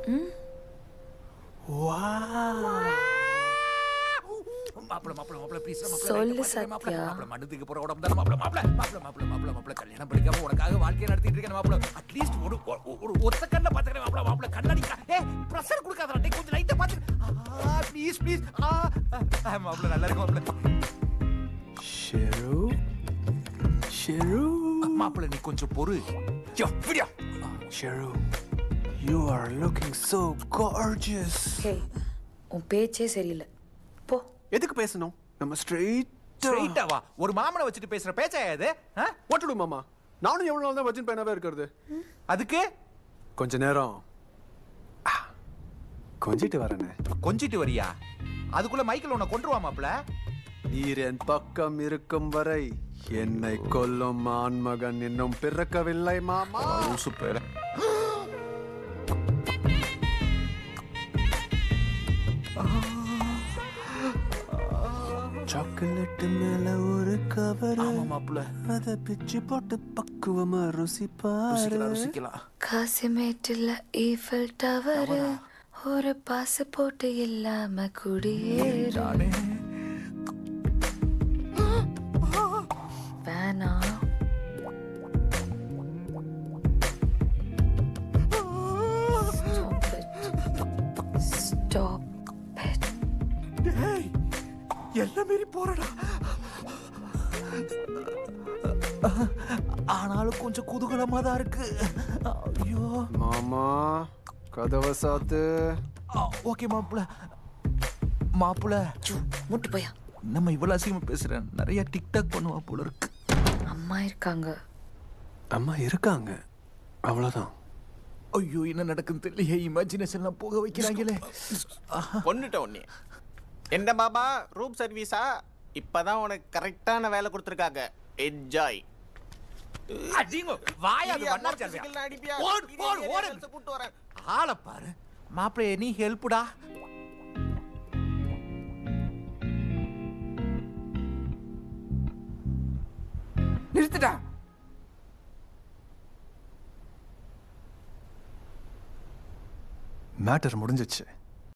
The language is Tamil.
மாப்பிள மாப்பிள மாப்பிள ப்ளீஸ் சொல்லு சத்யா. மாப்பிள மண்டத்துக்கு போற உடம்பு தானே மாப்பிள மாப்பிள மாப்பிள மாப்பிள மாப்பிள மாப்பிள கல்யாணம் பண்ணிக்காம உனக்காக வாழ்க்கையை நடத்திட்டு இருக்கேன் மாப்பிள அட்லீஸ்ட் ஒரு ஒரு- ஒரு ஒத்த கண்ணை பாத்துக்கிறேன் மாப்பிள மாப்பிள கண்ணாடி ஏ ப்ரெஷர் கொடுக்காதடா டேய் கொஞ்சம் லைட்டா பாத்து ப்ளீஸ் ப்ளீஸ் ஆ ஆ, மாப்பிள நல்லா இருக்கு மாப்பிள ஷெரு ஷெரு மாப்பிள நீ கொஞ்சம் பொறு யோ விடியா Sheru you are looking so gorgeous hey உன் பேச்சே சரியில்லை போ எதுக்கு பேசணும் நம்ம ஸ்ட்ரெயிட் ஸ்ட்ரைட்டா வா ஒரு மாமனை வச்சுட்டு பேசுற பேச்சா இது ஆ? ஓட்டுடு மாமா நானும் எவ்வளவு நாள் தான் வஜன் பையனாவே இருக்கிறது அதுக்கு கொஞ்ச நேரம் ஆ, கொஞ்சிட்டு வரேனே கொஞ்சிட்டு வரியா அதுக்குள்ள மைக்கேல் உன்னை கொண்டுருவா மாப்பிள நீர் என் பக்கம் இருக்கும் வரை என்னை கொல்லும் ஆண்மகன் இன்னும் பிறக்கவில்லை மாமா லூசு பேர சாக்லேட் மேல ஒரு கவர் ஆமா மாப்பிள அத பிச்சு போட்டு பக்குவமா ருசி பாரு ருசிக்கலாம் ருசிக்கலாம் காசிமேட்டில் ஈஃபில் டவர் ஒரு பாஸ்போர்ட் இல்லாம குடியேறு நானே வேணாம் Stop it. Stop it. டேய் எல்லாம் மீறி போறடா ஆனாலும் கொஞ்சம் குதூகலமா தான் இருக்கு ஐயோ மாமா கதவை சாத்து ஓகே மாப்பிள மாப்பிள ஐயோ, மூட்டு போயா நம்ம இவ்வளவு அசிங்கமா பேசுறேன் நிறைய டிக்டாக் பண்ணுவா போல இருக்கு அம்மா இருக்காங்க அம்மா இருக்காங்க அவ்வளவுதான் ஐயோ என்ன நடக்குன்னு தெரியல இமேஜினேஷன்லாம் போக வைக்கிறாங்களே கொன்னுட்ட உன்னை என்ன பாபா ரூம் சர்வீஸா இப்பதான் உனக்கு கரெக்டான வேலை கொடுத்துருக்காங்க என்ஜாய் அடிங்க வாயா அது வண்ணாச்சாரியா ஓடு ஓடு ஓடு கூட்டு வரேன் ஆளை பாரு மாப்பிளைய நீ ஹெல்ப்புடா நிறுத்துடா மேட்டர் முடிஞ்சிச்சு